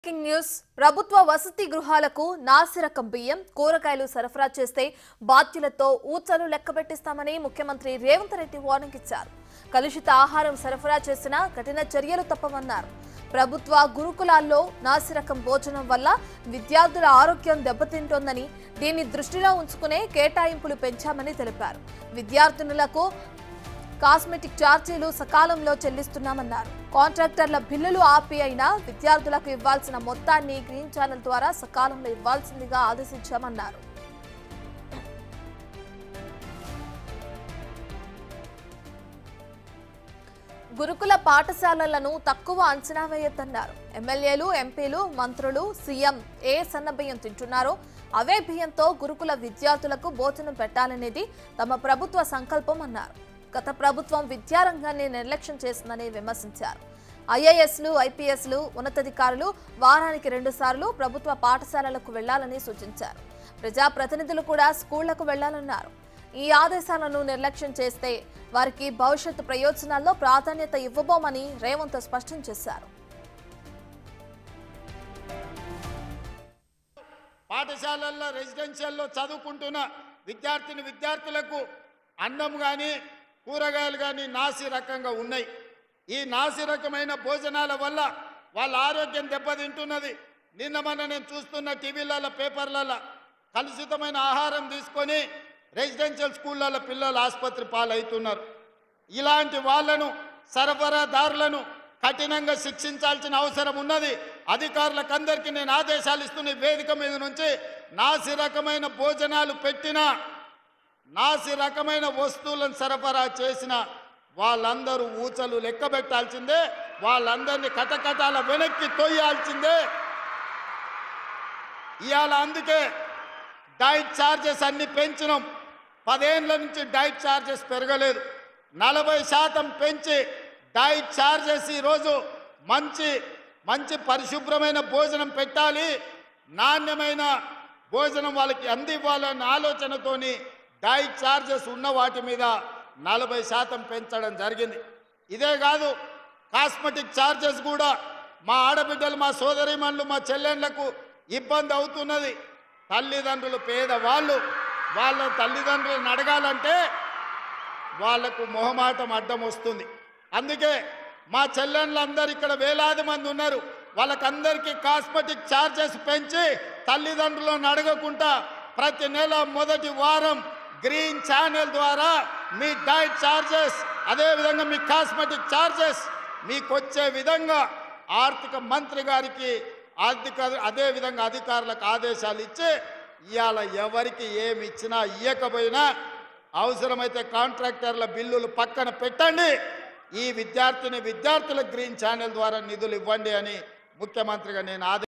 breaking news ప్రభుత్వ వసతి గృహాలకు నాసిరకం బియ్యం కూరగాయలు సరఫరా చేస్తే బాధ్యులతో ఊచలు లెక్కబెట్టిస్తామని ముఖ్యమంత్రి రేవంత్ రెడ్డి వార్నింగ్ ఇచ్చారు కలుషిత ఆహారం సరఫరా చేసిన కఠిన చర్యలు తప్పవన్నారు ప్రభుత్వ గురుకులాల్లో నాసిరకం భోజనం వల్ల విద్యార్థుల ఆరోగ్యం దెబ్బతింటోందని దీన్ని దృష్టిలో ఉంచుకునే కేటాయింపులు పెంచామని తెలిపారు విద్యార్థినులకు కాస్మెటిక్ ఛార్జీలు సకాలంలో చెల్లిస్తున్నామన్నారు కాంట్రాక్టర్ల బిల్లులు ఆపి అయినా విద్యార్థులకు ఇవ్వాల్సిన మొత్తాన్ని గ్రీన్ ఛానల్ ద్వారా సకాలంలో ఇవ్వాల్సిందిగా ఆదేశించామన్నారు గురుకుల పాఠశాలలను తక్కువ అంచనా వేయొద్దన్నారు ఎమ్మెల్యేలు ఎంపీలు మంత్రులు సీఎం ఏ సన్న బియ్యం తింటున్నారో అవే బియ్యంతో గురుకుల విద్యార్థులకు భోజనం పెట్టాలనేది తమ ప్రభుత్వ సంకల్పం అన్నారు గత ప్రభుత్వం విద్యారంగాన్ని నిర్లక్ష్యం చేసిందని విమర్శించారు ఐఏఎస్లు ఐపీఎస్లు ఉన్నతాధికారులు వారానికి రెండుసార్లు ప్రభుత్వ పాఠశాలలకు వెళ్లాలని సూచించారు ప్రజాప్రతినిధులు కూడా స్కూళ్లకు వెళ్లాలన్నారు ఈ ఆదేశాలను నిర్లక్ష్యం చేస్తే వారికి భవిష్యత్తు ప్రయోజనాల్లో ప్రాధాన్యత ఇవ్వబోమని రేవంత్ స్పష్టం చేశారు పాఠశాలల్లో రెసిడెన్షియల్లో చదువుకుంటున్న విద్యార్థిని విద్యార్థులకు అన్నం కానీ కూరగాయలు కానీ నాసి రకంగా ఉన్నాయి ఈ నాసి రకమైన భోజనాల వల్ల వాళ్ళ ఆరోగ్యం దెబ్బతింటున్నది నిన్న మొన్న నేను చూస్తున్న టీవీలలో పేపర్లలో కలుషితమైన ఆహారం తీసుకొని రెసిడెన్షియల్ స్కూళ్ళలో పిల్లలు ఆసుపత్రి పాలవుతున్నారు ఇలాంటి వాళ్ళను సరఫరాదారులను కఠినంగా శిక్షించాల్సిన అవసరం ఉన్నది అధికారులకు అందరికీ నేను ఆదేశాలు ఇస్తున్న ఈ వేదిక మీద నుంచి నాసి రకమైన భోజనాలు పెట్టిన నాసి రకమైన వస్తువులను సరఫరా చేసిన వాళ్ళందరూ ఊచలు లెక్క పెట్టాల్సిందే వాళ్ళందరినీ కటకటాల వెనక్కి తొయ్యాల్సిందే ఇవాళ అందుకే డైట్ ఛార్జెస్ అన్ని పెంచినాం పదేళ్ళ నుంచి డైట్ ఛార్జెస్ పెరగలేదు నలభై శాతం పెంచి డైట్ ఛార్జెస్ ఈరోజు మంచి మంచి పరిశుభ్రమైన భోజనం పెట్టాలి నాణ్యమైన భోజనం వాళ్ళకి అందివ్వాలన్న ఆలోచనతోని డైట్ ఛార్జెస్ ఉన్న వాటి మీద నలభై శాతం పెంచడం జరిగింది ఇదే కాదు కాస్మెటిక్ ఛార్జెస్ కూడా మా ఆడబిడ్డలు మా సోదరిమణులు మా చెల్లెళ్ళకు ఇబ్బంది అవుతున్నది తల్లిదండ్రులు పేదవాళ్ళు వాళ్ళ తల్లిదండ్రులను అడగాలంటే వాళ్లకు మొహమాటం అడ్డం వస్తుంది అందుకే మా చెల్లెళ్ళందరూ ఇక్కడ వేలాది మంది ఉన్నారు వాళ్ళకందరికీ కాస్మెటిక్ ఛార్జెస్ పెంచి తల్లిదండ్రులను అడగకుండా ప్రతి నెల మొదటి వారం గ్రీన్ ఛానల్ ద్వారా మీ డైట్ ఛార్జెస్ అదేవిధంగా మీ కాస్మెటిక్ ఛార్జెస్ మీకు వచ్చే విధంగా ఆర్థిక మంత్రి గారికి ఆర్థిక అదేవిధంగా అధికారులకు ఆదేశాలు ఇచ్చి ఇవాళ ఎవరికి ఏమి ఇచ్చినా ఇవ్వకపోయినా అవసరమైతే కాంట్రాక్టర్ల బిల్లులు పక్కన పెట్టండి ఈ విద్యార్థిని విద్యార్థులకు గ్రీన్ ఛానల్ ద్వారా నిధులు ఇవ్వండి అని ముఖ్యమంత్రిగా నేను ఆదేశించాను